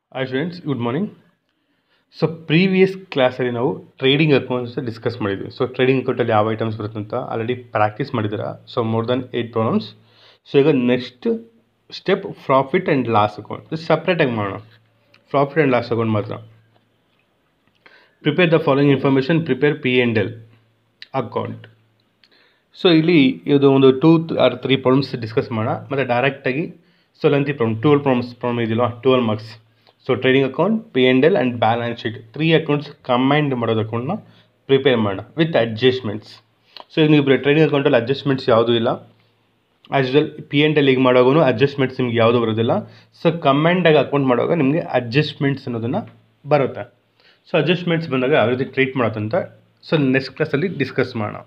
hi friends good morning so previous ಕ್ಲಾಸಲ್ಲಿ ನಾವು trading accounts discuss ಮಾಡಿದ್ವಿ ಸೊ ಟ್ರೇಡಿಂಗ್ ಅಕೌಂಟಲ್ಲಿ ಯಾವ ಐಟಮ್ಸ್ ಬರುತ್ತೆ ಅಂತ ಆಲ್ರೆಡಿ ಪ್ರಾಕ್ಟೀಸ್ ಮಾಡಿದ್ದೀರಾ so more than eight problems so ಈಗ next step profit and loss account ಸಪ್ರೇಟಾಗಿ ಮಾಡೋಣ ಪ್ರಾಫಿಟ್ ಆ್ಯಂಡ್ ಲಾಸ್ ಅಕೌಂಟ್ ಮಾತ್ರ prepare the following information prepare P and L account so ಇಲ್ಲಿ ಇದು ಒಂದು two or three problems discuss ಮಾಡೋಣ ಮತ್ತು ಡೈರೆಕ್ಟಾಗಿ so lengthy problem twelve problems problem ಇದೆಯಲ್ಲ twelve marks so trading account P and L and balance sheet three accounts combined ಮಾಡೋದು ಅಕೌಂಟ್ನ prepare ಮಾಡೋಣ ವಿತ್ ಅಡ್ಜಸ್ಟ್ಮೆಂಟ್ಸ್ ಸೊ ಈಗ ನೀವು ಟ್ರೇಡಿಂಗ್ ಅಕೌಂಟಲ್ಲಿ ಅಡ್ಜಸ್ಟ್ಮೆಂಟ್ಸ್ ಯಾವುದೂ ಇಲ್ಲ as well P and L ಈಗ ಮಾಡುವಾಗೂ ಅಡ್ಜಸ್ಟ್ಮೆಂಟ್ಸ್ ನಿಮ್ಗೆ ಯಾವುದೂ ಬರೋದಿಲ್ಲ ಸೊ ಕಂಬೈಂಡಾಗಿ ಅಕೌಂಟ್ ಮಾಡುವಾಗ ನಿಮಗೆ ಅಡ್ಜಸ್ಟ್ಮೆಂಟ್ಸ್ ಅನ್ನೋದನ್ನು ಬರುತ್ತೆ ಸೊ ಅಡ್ಜಸ್ಟ್ಮೆಂಟ್ಸ್ ಬಂದಾಗ ಯಾವ ರೀತಿ ಟ್ರೀಟ್ ಮಾಡೋದಂತ ಸೊ ನೆಕ್ಸ್ಟ್ ಕ್ಲಾಸಲ್ಲಿ ಡಿಸ್ಕಸ್ ಮಾಡೋಣ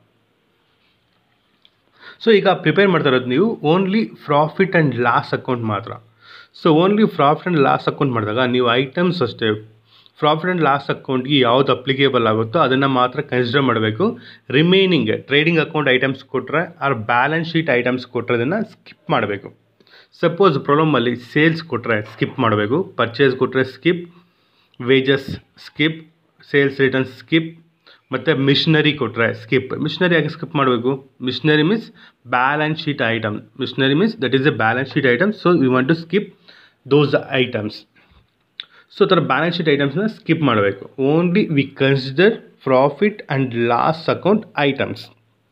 ಸೊ ಈಗ ಪ್ರಿಪೇರ್ ಮಾಡ್ತಾ ಇರೋದು ನೀವು only profit and loss account ಮಾತ್ರ so only profit and loss account ಮಾಡಿದಾಗ ನೀವು ಐಟಮ್ಸ್ ಅಷ್ಟೇ ಪ್ರಾಫಿಟ್ ಆ್ಯಂಡ್ ಲಾಸ್ ಅಕೌಂಟ್ಗೆ ಯಾವ್ದು ಅಪ್ಲಿಕೇಬಲ್ ಆಗುತ್ತೋ ಅದನ್ನು ಮಾತ್ರ ಕನ್ಸಿಡರ್ ಮಾಡಬೇಕು ರಿಮೈನಿಂಗ್ ಟ್ರೇಡಿಂಗ್ ಅಕೌಂಟ್ ಐಟಮ್ಸ್ ಕೊಟ್ಟರೆ ಆರ್ ಬ್ಯಾಲೆನ್ಸ್ ಶೀಟ್ ಐಟಮ್ಸ್ ಕೊಟ್ಟರೆ ಅದನ್ನು ಸ್ಕಿಪ್ ಮಾಡಬೇಕು ಸಪೋಸ್ ಪ್ರಾಬ್ಲಮಲ್ಲಿ ಸೇಲ್ಸ್ ಕೊಟ್ಟರೆ ಸ್ಕಿಪ್ ಮಾಡಬೇಕು ಪರ್ಚೇಸ್ ಕೊಟ್ಟರೆ skip wages skip sales returns skip ಮತ್ತು ಮಿಷನರಿ ಕೊಟ್ಟರೆ ಸ್ಕಿಪ್ ಮಿಷನರಿ ಯಾಕೆ ಸ್ಕಿಪ್ ಮಾಡಬೇಕು machinery means balance sheet item machinery means that is a balance sheet item so we want to skip those items so ಥರ balance sheet ಐಟಮ್ಸ್ನ skip ಮಾಡಬೇಕು only we consider profit and loss account items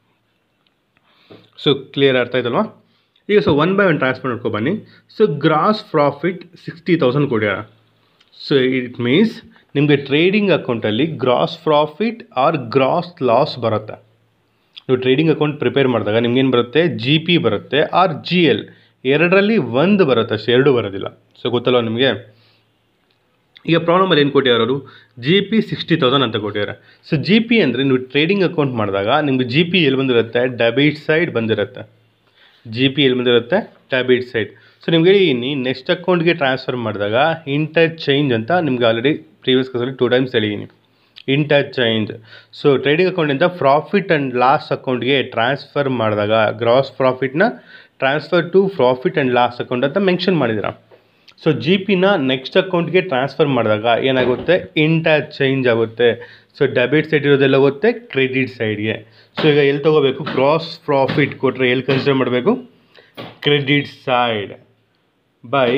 so clear ಅರ್ಥ ಆಯ್ತಲ್ವಾ ಈಗ so one by one transfer ಮಾಡ್ಕೊ ಬನ್ನಿ so gross profit sixty thousand ಕೊಡ್ಯಾರ so it means ನಿಮಗೆ ಟ್ರೇಡಿಂಗ್ ಅಕೌಂಟಲ್ಲಿ gross profit or gross loss ಬರುತ್ತೆ ನೀವು ಟ್ರೇಡಿಂಗ್ ಅಕೌಂಟ್ ಪ್ರಿಪೇರ್ ಮಾಡಿದಾಗ ನಿಮ್ಗೇನು ಬರುತ್ತೆ ಜಿ ಪಿ ಬರುತ್ತೆ ಆರ್ ಜಿ ಎಲ್ ಎರಡರಲ್ಲಿ ಒಂದು ಬರುತ್ತೆ ಅಷ್ಟೇ ಎರಡು ಬರೋದಿಲ್ಲ ಸೊ ಗೊತ್ತಲ್ವ ನಿಮಗೆ ಈಗ ಪ್ರಾಬ್ಲಮಲ್ಲಿ ಏನು ಕೊಟ್ಟಿದ್ದಾರೆ ಅವರು ಜಿ ಪಿ ಸಿಕ್ಸ್ಟಿ ತೌಸಂಡ್ ಅಂತ ಕೊಟ್ಟಿದ್ದಾರೆ ಸೊ ಜಿ ಪಿ ಅಂದರೆ ನೀವು ಟ್ರೇಡಿಂಗ್ ಅಕೌಂಟ್ ಮಾಡಿದಾಗ ನಿಮ್ಗೆ ಜಿ ಪಿ ಎಲ್ಲಿ ಬಂದಿರುತ್ತೆ ಡೆಬಿಟ್ ಸೈಡ್ ಬಂದಿರುತ್ತೆ ಜಿ ಪಿ ಎಲ್ಲಿ ಬಂದಿರುತ್ತೆ ಡೆಬಿಟ್ ಸೈಡ್ ಸೊ ನಿಮ್ಗೆ ಹೇಳಿದ್ದೀನಿ ನೆಕ್ಸ್ಟ್ ಅಕೌಂಟ್ಗೆ ಟ್ರಾನ್ಸ್ಫರ್ ಮಾಡಿದಾಗ ಇಂಟರ್ ಚೇಂಜ್ ಅಂತ ನಿಮ್ಗೆ ಆಲ್ರೆಡಿ ಪ್ರೀವಿಯಸ್ ಕ್ಲಾಸಲ್ಲಿ ಟೂ ಟೈಮ್ಸ್ ಹೇಳಿದ್ದೀನಿ ಇಂಟರ್ ಚೇಂಜ್ ಸೊ ಟ್ರೇಡಿಂಗ್ ಅಕೌಂಟಿಂದ ಪ್ರಾಫಿಟ್ ಆ್ಯಂಡ್ ಲಾಸ್ ಅಕೌಂಟ್ಗೆ ಟ್ರಾನ್ಸ್ಫರ್ ಮಾಡಿದಾಗ ಗ್ರಾಸ್ ಪ್ರಾಫಿಟ್ನ transfer to profit and loss account ಅಂತ ಮೆನ್ಷನ್ ಮಾಡಿದ್ದೀರಾ ಸೊ ಜಿ ಪಿನ ನೆಕ್ಸ್ಟ್ ಅಕೌಂಟ್ಗೆ ಟ್ರಾನ್ಸ್ಫರ್ ಮಾಡಿದಾಗ ಏನಾಗುತ್ತೆ ಇಂಟರ್ ಚೇಂಜ್ ಆಗುತ್ತೆ ಸೊ ಡೆಬಿಟ್ ಸೈಡ್ ಇರೋದೆಲ್ಲ ಹೋಗುತ್ತೆ ಕ್ರೆಡಿಟ್ ಸೈಡ್ಗೆ ಸೊ ಈಗ ಎಲ್ಲಿ ತೊಗೋಬೇಕು ಗ್ರಾಸ್ ಪ್ರಾಫಿಟ್ ಕೊಟ್ಟರೆ ಎಲ್ಲಿ ಕನ್ಸಿಡರ್ ಮಾಡಬೇಕು credit side by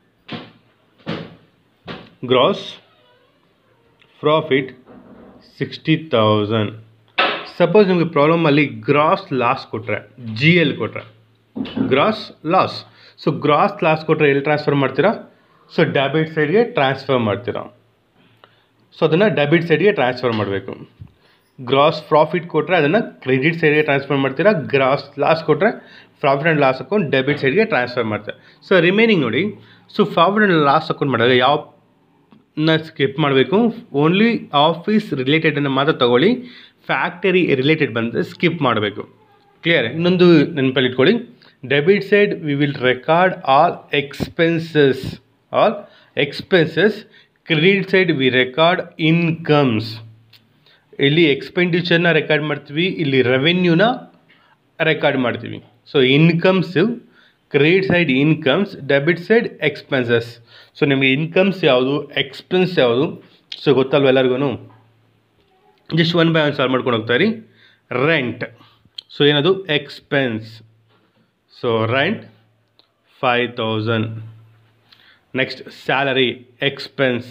gross profit sixty thousand suppose ನಿಮಗೆ ಪ್ರಾಬ್ಲಮಲ್ಲಿ ಗ್ರಾಸ್ ಲಾಸ್ ಕೊಟ್ಟರೆ ಜಿ ಎಲ್ ಕೊಟ್ಟರೆ gross loss so gross loss ಕೊಟ್ಟರೆ ಎಲ್ಲಿ ಟ್ರಾನ್ಸ್ಫರ್ ಮಾಡ್ತೀರಾ ಸೊ ಡೆಬಿಟ್ ಸೈಡ್ಗೆ ಟ್ರಾನ್ಸ್ಫರ್ ಮಾಡ್ತೀರಾ ಸೊ ಅದನ್ನು ಡೆಬಿಟ್ ಸೈಡ್ಗೆ ಟ್ರಾನ್ಸ್ಫರ್ ಮಾಡಬೇಕು ಗ್ರಾಸ್ ಪ್ರಾಫಿಟ್ ಕೊಟ್ಟರೆ ಅದನ್ನು ಕ್ರೆಡಿಟ್ ಸೈಡ್ಗೆ ಟ್ರಾನ್ಸ್ಫರ್ ಮಾಡ್ತೀರಾ ಗ್ರಾಸ್ ಲಾಸ್ ಕೊಟ್ಟರೆ profit and loss account debit ಸೈಡ್ಗೆ ಟ್ರಾನ್ಸ್ಫರ್ ಮಾಡ್ತಾರೆ ಸೊ ರಿಮೈನಿಂಗ್ ನೋಡಿ so profit and loss account ಮಾಡಿದಾಗ ಯಾವ ನ ಸ್ಕಿಪ್ ಮಾಡಬೇಕು ಓನ್ಲಿ ಆಫೀಸ್ ರಿಲೇಟೆಡನ್ನು ಮಾತ್ರ ತಗೊಳ್ಳಿ ಫ್ಯಾಕ್ಟರಿ ರಿಲೇಟೆಡ್ ಬಂದರೆ ಸ್ಕಿಪ್ ಮಾಡಬೇಕು ಕ್ಲಿಯರ್ ಇನ್ನೊಂದು ನೆನಪಲ್ಲಿ ಇಟ್ಕೊಳ್ಳಿ debit side we will record all expenses all expenses credit side we record incomes ಇಲ್ಲಿ ಎಕ್ಸ್ಪೆಂಡಿಚರ್ನ ರೆಕಾರ್ಡ್ ಮಾಡ್ತೀವಿ ಇಲ್ಲಿ ರೆವೆನ್ಯೂನ ರೆಕಾರ್ಡ್ ಮಾಡ್ತೀವಿ so incomes credit side incomes debit side expenses so ನಿಮಗೆ ಇನ್ಕಮ್ಸ್ ಯಾವುದು ಎಕ್ಸ್ಪೆನ್ಸ್ ಯಾವುದು ಸೊ ಗೊತ್ತಲ್ವ ಎಲ್ಲರಿಗೂ just one by one solve ಮಾಡ್ಕೊಂಡು ಹೋಗ್ತಾ ಇರಿ ರೆಂಟ್ ಸೊ ಏನದು expense so rent five thousand next salary expense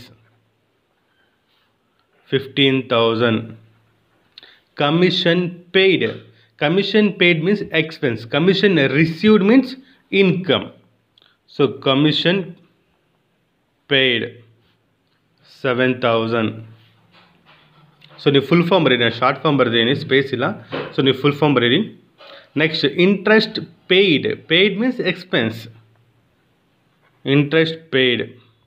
fifteen thousand commission paid commission paid means expense commission received means income so commission paid seven thousand so ನೀವು full form ಬರೀರಿ ನಾನು short form ಬರೆದಿದ್ದೀನಿ space ಇಲ್ಲ so ನೀವು full form ಬರೀರಿ next interest paid paid means expense interest paid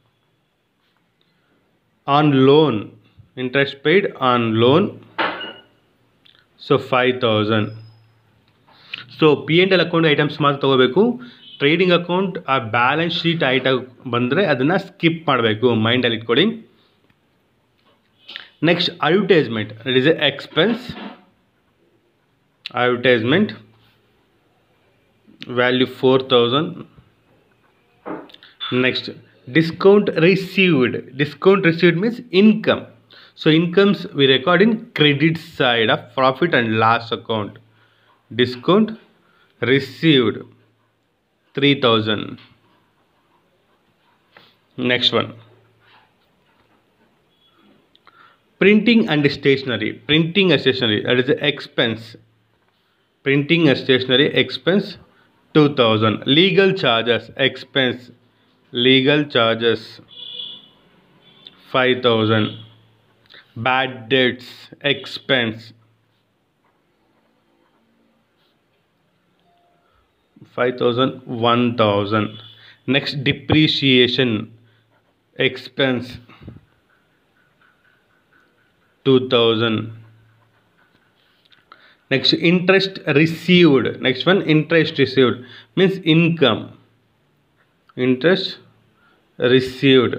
on loan interest paid on loan so five thousand so P and L account items ಮಾತ್ರ ತೊಗೋಬೇಕು trading account ಆ balance sheet item ಬಂದರೆ ಅದನ್ನು skip ಮಾಡಬೇಕು ಮೈಂಡಲ್ಲಿ ಇಟ್ಕೊಳ್ಳಿ next advertisement it is a expense advertisement value four thousand next discount received discount received means income so incomes we record in credit side of profit and loss account discount received 3000 next one printing and stationery printing and stationery that is the expense printing and stationery expense 2000 legal charges expense legal charges 5000 bad debts expense 5000 1000 next depreciation expense 2000 next interest received next one interest received means income interest received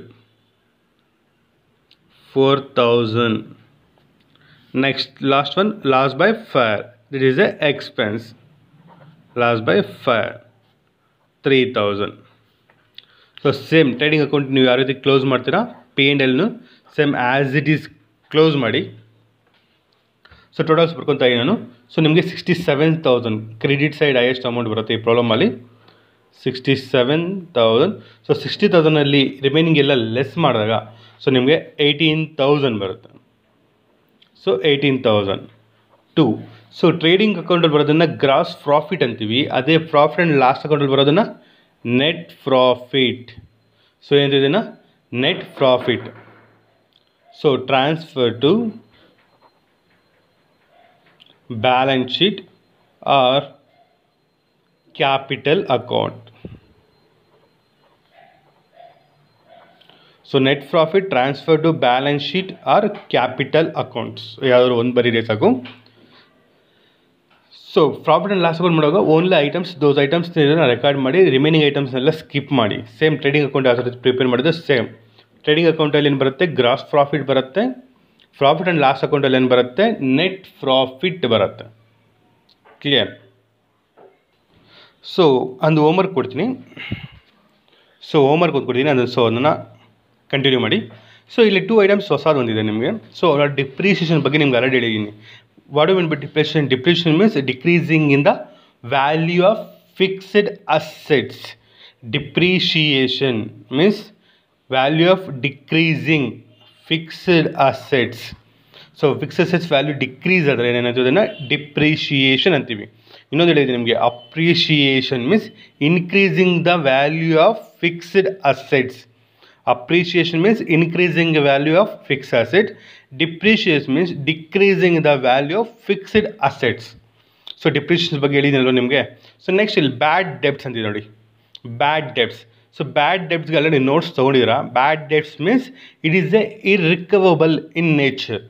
4000 next last one loss by fire this is a expense loss by fire 3000 so same trading account ನೀವು ಯಾವ ರೀತಿ close ಮಾಡ್ತೀರಾ P and ಎಲ್ನು same as it is close ಮಾಡಿ so totals ಬರ್ಕೊತಾ ಇದ್ದೀನಿ ನಾನು ಸೊ ನಿಮಗೆ sixty seven thousand credit side highest amount ಬರುತ್ತೆ ಈ ಪ್ರಾಬ್ಲಮಲ್ಲಿ sixty seven thousand so sixty ತೌಸಂಡಲ್ಲಿ ರಿಮೈನಿಂಗ್ ಎಲ್ಲ ಲೆಸ್ ಮಾಡಿದಾಗ ಸೊ ನಿಮಗೆ ಏಯ್ಟೀನ್ ತೌಸಂಡ್ ಬರುತ್ತೆ so eighteen thousand to so trading ಅಕೌಂಟಲ್ಲಿ ಬರೋದನ್ನು ಗ್ರಾಸ್ ಪ್ರಾಫಿಟ್ ಅಂತೀವಿ ಅದೇ ಪ್ರಾಫಿಟ್ ಆ್ಯಂಡ್ ಲಾಸ್ಟ್ ಅಕೌಂಟಲ್ಲಿ ಬರೋದನ್ನು ನೆಟ್ ಪ್ರಾಫಿಟ್ ಸೊ ಏನಿದೆನಾ net profit so transfer to balance sheet or capital account so net profit transfer to balance sheet or capital accounts ಯಾವ್ದಾದ್ರು ಒಂದು ಬರೀರಿ ಸಾಕು so profit and loss account ಮಾಡುವಾಗ only items those items record ಮಾಡಿ remaining ಐಟಮ್ಸ್ನೆಲ್ಲ skip ಮಾಡಿ same trading account ಯಾವ ಥರ ಪ್ರಿಪೇರ್ ಮಾಡಿದ್ರೆ ಸೇಮ್ ಟ್ರೇಡಿಂಗ್ ಅಕೌಂಟಲ್ಲಿ ಏನು ಬರುತ್ತೆ ಗ್ರಾಸ್ ಪ್ರಾಫಿಟ್ ಬರುತ್ತೆ ಪ್ರಾಫಿಟ್ ಆ್ಯಂಡ್ ಲಾಸ್ ಅಕೌಂಟಲ್ಲಿ ಏನು ಬರುತ್ತೆ ನೆಟ್ ಪ್ರಾಫಿಟ್ ಬರುತ್ತೆ ಕ್ಲಿಯರ್ ಸೊ ಒಂದು ಹೋಮ್ವರ್ಕ್ ಕೊಡ್ತೀನಿ ಸೊ ಹೋಮ್ವರ್ಕ್ ಒಂದು ಕೊಡ್ತೀನಿ ಅದನ್ನು ಸೊ ಅದನ್ನು ಕಂಟಿನ್ಯೂ ಮಾಡಿ ಸೊ ಇಲ್ಲಿ ಟೂ ಐಟಮ್ಸ್ ಹೊಸದು ಬಂದಿದೆ ನಿಮಗೆ ಸೊ ಡಿಪ್ರಿಸಿಯೇಷನ್ ಬಗ್ಗೆ ನಿಮ್ಗೆ ಆಲ್ರೆಡಿ ಹೇಳಿದ್ದೀನಿ what mean by depression depression means decreasing in the value of fixed assets depreciation means value of decreasing fixed assets so fix assets value decrease ಆದರೆ ಏನೇನಾಯ್ತು ಅದನ್ನು ಡಿಪ್ರಿಷಿಯೇಷನ್ ಅಂತೀವಿ ಇನ್ನೊಂದು ಹೇಳಿದೆ ನಿಮಗೆ appreciation means increasing the value of fixed assets appreciation means increasing the value of fixed asset depreciation means decreasing the value of fixed assets so depreciation ಬಗ್ಗೆ ಹೇಳಿದ್ದೀನಲ್ವ ನಿಮಗೆ ಸೊ ನೆಕ್ಸ್ಟ್ ಇಲ್ಲಿ ಬ್ಯಾಡ್ ಡೆಬ್ಟ್ಸ್ ಅಂತಿದೆ ನೋಡಿ ಬ್ಯಾಡ್ ಡೆಬ್ಟ್ಸ್ ಸೊ ಬ್ಯಾಡ್ ಡೆಬ್ಟ್ಸ್ಗೆಲ್ಲ ನೀವು notes ತೊಗೊಂಡಿದ್ದೀರಾ bad debts means it is a irrecoverable in nature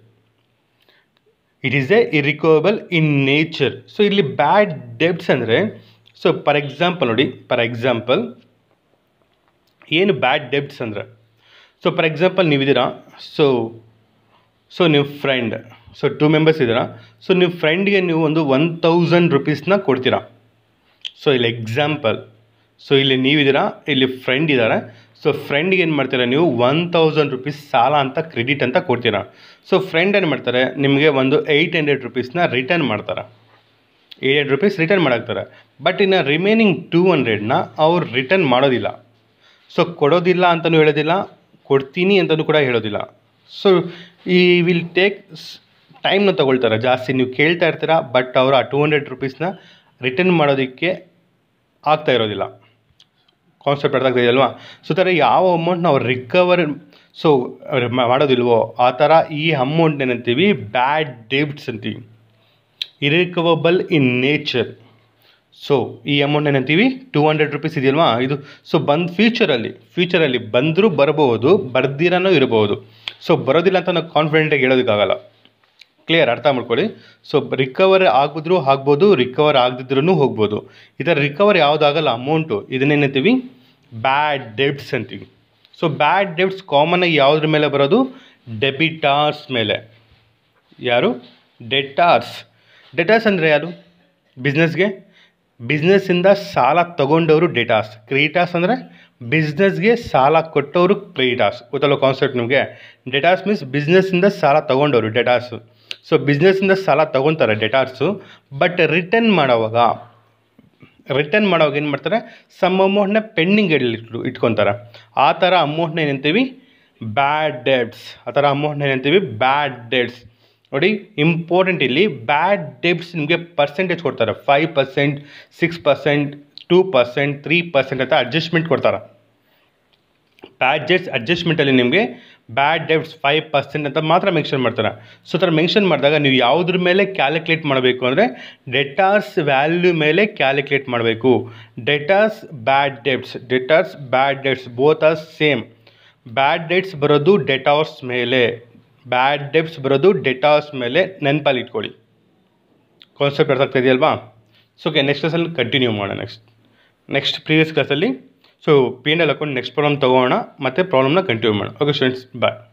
it is a irrecoverable in nature so ಇಲ್ಲಿ ಬ್ಯಾಡ್ ಡೆಬ್ಟ್ಸ್ ಅಂದರೆ ಸೊ ಫಾರ್ ಎಕ್ಸಾಂಪಲ್ ನೋಡಿ ಫಾರ್ ಎಕ್ಸಾಂಪಲ್ ಏನು ಬ್ಯಾಡ್ ಡೆಬ್ಟ್ಸ್ ಅಂದರೆ ಸೊ ಫಾರ್ ಎಕ್ಸಾಂಪಲ್ ನೀವಿದ್ದೀರಾ so so ನೀವು friend so two members ಇದ್ದೀರಾ so ನೀವು ಫ್ರೆಂಡ್ಗೆ ನೀವು ಒಂದು ಒನ್ ತೌಸಂಡ್ ರುಪೀಸ್ನ ಕೊಡ್ತೀರಾ ಸೊ ಇಲ್ಲಿ ಎಕ್ಸಾಂಪಲ್ ಸೊ ಇಲ್ಲಿ ನೀವಿದ್ದೀರಾ ಇಲ್ಲಿ ಫ್ರೆಂಡ್ ಇದ್ದಾರೆ ಸೊ ಫ್ರೆಂಡ್ಗೆ ಏನು ಮಾಡ್ತೀರಾ ನೀವು ಒನ್ ತೌಸಂಡ್ ರುಪೀಸ್ ಸಾಲ ಅಂತ ಕ್ರೆಡಿಟ್ ಅಂತ ಕೊಡ್ತೀರಾ ಸೊ ಫ್ರೆಂಡ್ ಏನು ಮಾಡ್ತಾರೆ ನಿಮಗೆ ಒಂದು ಏಯ್ಟ್ ಹಂಡ್ರೆಡ್ ರುಪೀಸ್ನ ರಿಟರ್ನ್ ಮಾಡ್ತಾರೆ ಏಯ್ಟ್ ಹಂಡ್ರೆಡ್ ರುಪೀಸ್ ರಿಟರ್ನ್ ಮಾಡಾಕ್ತಾರೆ ಬಟ್ ಇನ್ನು ರಿಮೈನಿಂಗ್ ಟೂ ಹಂಡ್ರೆಡ್ನ ಅವ್ರು ರಿಟರ್ನ್ ಮಾಡೋದಿಲ್ಲ ಸೊ ಕೊಡೋದಿಲ್ಲ ಅಂತಲೂ ಹೇಳೋದಿಲ್ಲ ಕೊಡ್ತೀನಿ ಅಂತಲೂ ಕೂಡ ಹೇಳೋದಿಲ್ಲ ಸೊ ಈ ವಿಲ್ ಟೇಕ್ ಟೈಮ್ನ ತೊಗೊಳ್ತಾರೆ ಜಾಸ್ತಿ ನೀವು ಕೇಳ್ತಾ ಇರ್ತೀರಾ ಬಟ್ ಅವರು ಆ ಟೂ ಹಂಡ್ರೆಡ್ ರುಪೀಸ್ನ ರಿಟರ್ನ್ ಮಾಡೋದಕ್ಕೆ ಆಗ್ತಾ ಇರೋದಿಲ್ಲ ಕಾನ್ಸೆಪ್ಟ್ ಅರ್ಥ ಆಗ್ತಿದೆ ಅಲ್ವಾ ಸೊ ಥರ ಯಾವ ಅಮೌಂಟ್ನ ಅವ್ರು ರಿಕವರ್ ಸೊ ಮಾಡೋದಿಲ್ವೋ ಆ ಥರ ಈ ಅಮೌಂಟ್ ಏನಂತೀವಿ ಬ್ಯಾಡ್ ಡೆಬ್ಟ್ಸ್ ಅಂತೀವಿ ಇರಿಕವಬಲ್ ಇನ್ ನೇಚರ್ ಸೊ ಈ ಅಮೌಂಟ್ ಏನಂತೀವಿ ಟೂ ಹಂಡ್ರೆಡ್ ರುಪೀಸ್ ಇದೆಯಲ್ವಾ ಇದು ಸೊ ಬಂದು ಫ್ಯೂಚರಲ್ಲಿ ಫ್ಯೂಚರಲ್ಲಿ ಬಂದರೂ ಬರಬಹುದು ಬರ್ದಿರನೂ ಇರಬಹುದು ಸೊ ಬರೋದಿಲ್ಲ ಅಂತ ನಾವು ಕಾನ್ಫಿಡೆಂಟಾಗಿ ಹೇಳೋದಕ್ಕಾಗಲ್ಲ ಕ್ಲಿಯರ್ ಅರ್ಥ ಮಾಡ್ಕೊಳ್ಳಿ ಸೊ ರಿಕವರ್ ಆಗಿದ್ರೂ ಆಗ್ಬೋದು ರಿಕವರ್ ಆಗದಿದ್ರೂ ಹೋಗ್ಬೋದು ಈ ಥರ ರಿಕವರ್ ಯಾವುದಾಗಲ್ಲ ಅಮೌಂಟು ಇದನ್ನೇನಂತೀವಿ ಬ್ಯಾಡ್ ಡೆಬ್ಟ್ಸ್ ಅಂತೀವಿ ಸೊ ಬ್ಯಾಡ್ ಡೆಬ್ಟ್ಸ್ ಕಾಮನಾಗಿ ಯಾವುದ್ರ ಮೇಲೆ ಬರೋದು ಡೆಬಿಟಾರ್ಸ್ ಮೇಲೆ ಯಾರು ಡೆಟಾರ್ಸ್ ಡೆಟಾರ್ಸ್ ಅಂದರೆ ಯಾರು ಬಿಸ್ನೆಸ್ಗೆ ಬಿಸ್ನೆಸ್ಸಿಂದ ಸಾಲ ತಗೊಂಡವರು ಡೆಟಾಸ್ ಕ್ರೀಟಾಸ್ ಅಂದರೆ ಬಿಸ್ನೆಸ್ಗೆ ಸಾಲ ಕೊಟ್ಟವರು ಕ್ರೆಡಿಟಾಸ್ ಗೊತ್ತಲ್ಲ ಕಾನ್ಸೆಪ್ಟ್ ನಿಮಗೆ ಡೆಟಾಸ್ ಮೀನ್ಸ್ ಬಿಸ್ನೆಸ್ಸಿಂದ ಸಾಲ ತೊಗೊಂಡವರು ಡೆಟಾಸು ಸೊ ಬಿಸ್ನೆಸ್ಸಿಂದ ಸಾಲ ತೊಗೊತಾರೆ ಡೆಟಾರ್ಸು ಬಟ್ ರಿಟರ್ನ್ ಮಾಡೋವಾಗ ರಿಟರ್ನ್ ಮಾಡೋವಾಗ ಏನು ಮಾಡ್ತಾರೆ ಸಮ್ ಅಮೌಂಟ್ನ ಪೆಂಡಿಂಗ್ ಇಟ್ಟು ಇಟ್ಕೊತಾರೆ ಆ ಥರ ಅಮೌಂಟ್ನ ಏನಂತೀವಿ ಬ್ಯಾಡ್ ಡೆಬ್ಟ್ಸ್ ಆ ಥರ ಅಮೌಂಟ್ನ ಏನಂತೀವಿ ಬ್ಯಾಡ್ ಡೆಬ್ಟ್ಸ್ ನೋಡಿ ಇಂಪಾರ್ಟೆಂಟ್ ಇಲ್ಲಿ ಬ್ಯಾಡ್ ಡೆಬ್ಟ್ಸ್ ನಿಮಗೆ ಪರ್ಸೆಂಟೇಜ್ ಕೊಡ್ತಾರೆ five percent six percent two percent three percent ಅಂತ ಅಡ್ಜಸ್ಟ್ಮೆಂಟ್ ಕೊಡ್ತಾರೆ ಬ್ಯಾಡ್ ಡೆಟ್ಸ್ ಅಡ್ಜಸ್ಟ್ಮೆಂಟಲ್ಲಿ ನಿಮಗೆ ಬ್ಯಾಡ್ ಡೆಟ್ಸ್ ಫೈವ್ ಪರ್ಸೆಂಟ್ ಅಂತ ಮಾತ್ರ ಮೆನ್ಷನ್ ಮಾಡ್ತಾರೆ ಸೊ ಥರ ಮೆನ್ಷನ್ ಮಾಡಿದಾಗ ನೀವು ಯಾವುದ್ರ ಮೇಲೆ ಕ್ಯಾಲ್ಕುಲೇಟ್ ಮಾಡಬೇಕು ಅಂದರೆ ಡೆಟಾರ್ಸ್ ವ್ಯಾಲ್ಯೂ ಮೇಲೆ ಕ್ಯಾಲ್ಕುಲೇಟ್ ಮಾಡಬೇಕು debtors bad debts debtors bad debts both are same bad debts ಬರೋದು ಡೆಟಾರ್ಸ್ ಮೇಲೆ ಬ್ಯಾಡ್ ಡೆಟ್ಸ್ ಬರೋದು ಡೆಟಾರ್ಸ್ ಮೇಲೆ ನೆನಪಲ್ಲಿ ಇಟ್ಕೊಳ್ಳಿ ಕಾನ್ಸೆಪ್ಟ್ ಅರ್ಥ ಆಗ್ತಾ ಇದೆಯಲ್ವಾ ಸೊ ಓಕೆ ನೆಕ್ಸ್ಟ್ ಕ್ಲಾಸಲ್ಲಿ ಕಂಟಿನ್ಯೂ ಮಾಡೋಣ ನೆಕ್ಸ್ಟ್ ನೆಕ್ಸ್ಟ್ ಪ್ರೀವಿಯಸ್ ಕ್ಲಾಸಲ್ಲಿ so P N L account next problem ತೊಗೋಣ ಮತ್ತು ಪ್ರಾಬ್ಲಮ್ನ ಕಂಟಿನ್ಯೂ ಮಾಡೋಣ ಓಕೆ ಸ್ಟೂಡೆಂಟ್ಸ್ ಬಾಯ್